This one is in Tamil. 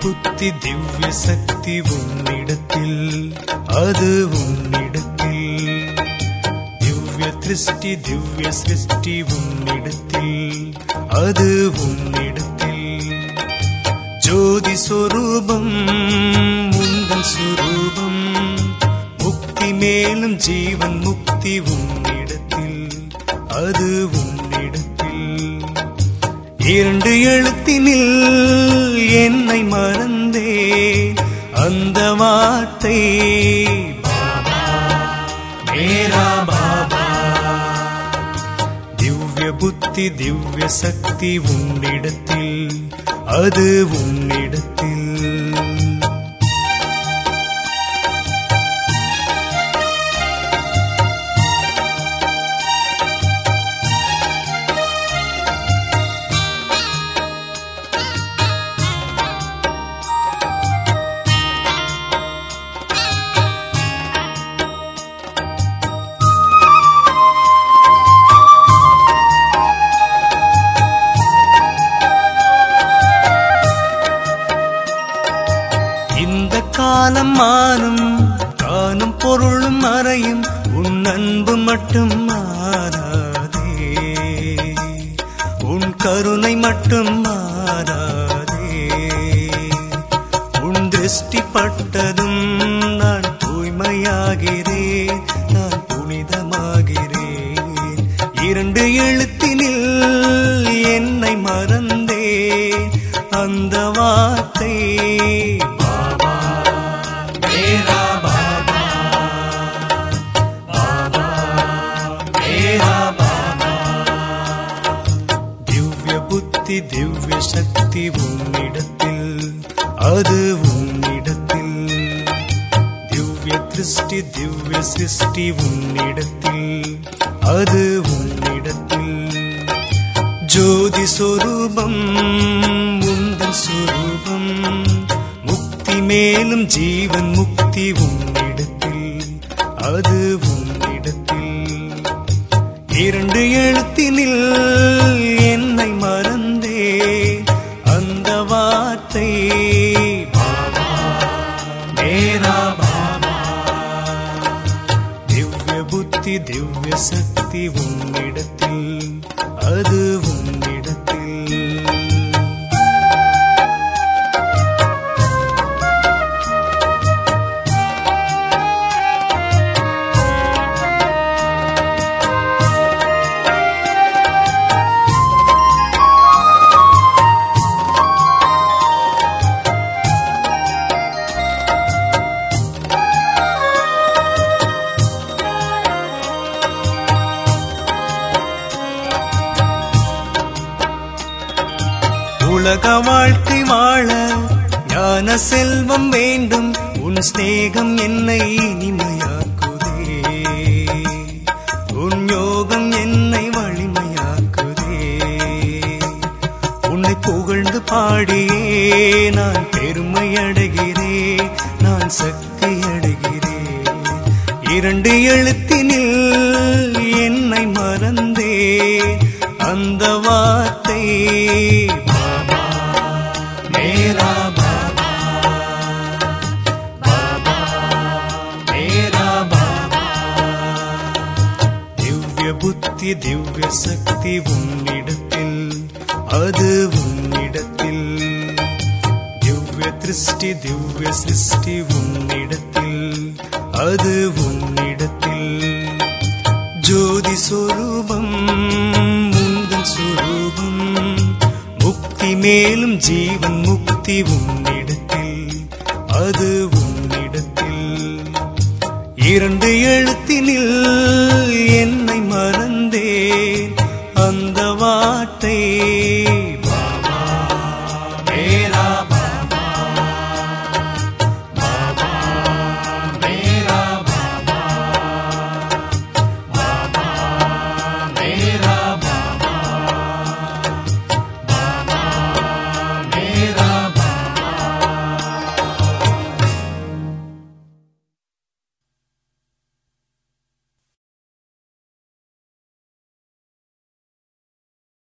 புத்தி திவ்ய சக்தி உன்னிடத்தில் அது உன்னிடத்தில் திவ்ய திருஷ்டி திவ்ய சிருஷ்டி உன்னிடத்தில் அது உன்னிடத்தில் ஜோதி சொரூபம் உந்தன் சுரூபம் முக்தி மேலும் ஜீவன் முக்தி உன்னிடத்தில் அது உன்னிடத்தில் இரண்டு எழுத்தினில் என்னை மறந்தே அந்த வார்த்தை பாபா மேரா பாபா திவ்ய புத்தி திவ்ய சக்தி உன்னிடத்தில் அது உன்னிடத்தில் இந்த காலம் மாறும் காணும் பொருளும் மறையும் உன் அன்பு மட்டும் மாறாதே உன் கருணை மட்டும் மாறாதே உன் திருஷ்டி பட்டதும் நான் தூய்மையாகிறேன் நான் புனிதமாகிறேன் இரண்டு எழுத்தினில் என்னை மறந்தேன் அந்த வார்த்தை பாபா மேரா பாபா பாபா மேரா பாபா திவ்ய புத்தி திவ்ய சக்தி உன்னிடத்தில் அது உன்னிடத்தில் திவ்ய திருஷ்டி திவ்ய சிருஷ்டி உன்னிடத்தில் அது உன்னிடத்தில் ஜோதி சொரூபம் உந்தன் சொரூபம் முக்தி மேலும் ஜீவன் முக்தி உன்னிடத்தில் அது உன்னிடத்தில் இரண்டு எழுத்தினில் என்னை மறந்தே அந்த வார்த்தை பாபா மேரா பாபா திவ்ய புத்தி திவ்ய சக்தி உன்னிடத்தில் அது உன்னிடத்தில் உலக வாழ்க்கை வாழ ஞான செல்வம் வேண்டும் உன் சிநேகம் என்னை இனிமையாக்குதே உன் யோகம் என்னை வலிமையாக்குதே உன்னை புகழ்ந்து பாடியே நான் பெருமை அடைகிறேன் நான் சக்தி அடைகிறேன் இரண்டு எழுத்தினில் என்னை மறந்தே அந்த வார்த்தை பாபா மேரா பாபா பாபா மேரா பாபா திவ்ய புத்தி திவ்ய சக்தி உன்னிடத்தில் அது உன்னிடத்தில் திவ்ய திருஷ்டி திவ்ய சிருஷ்டி உன்னிடத்தில் அது உன்னிடத்தில் ஜோதி சொரூபம் உந்தன் சொரூபம் முக்தி மேலும் ஜீவன் முக்தி உன்னிடத்தில் அது உன்னிடத்தில் இரண்டு எழுத்தினில்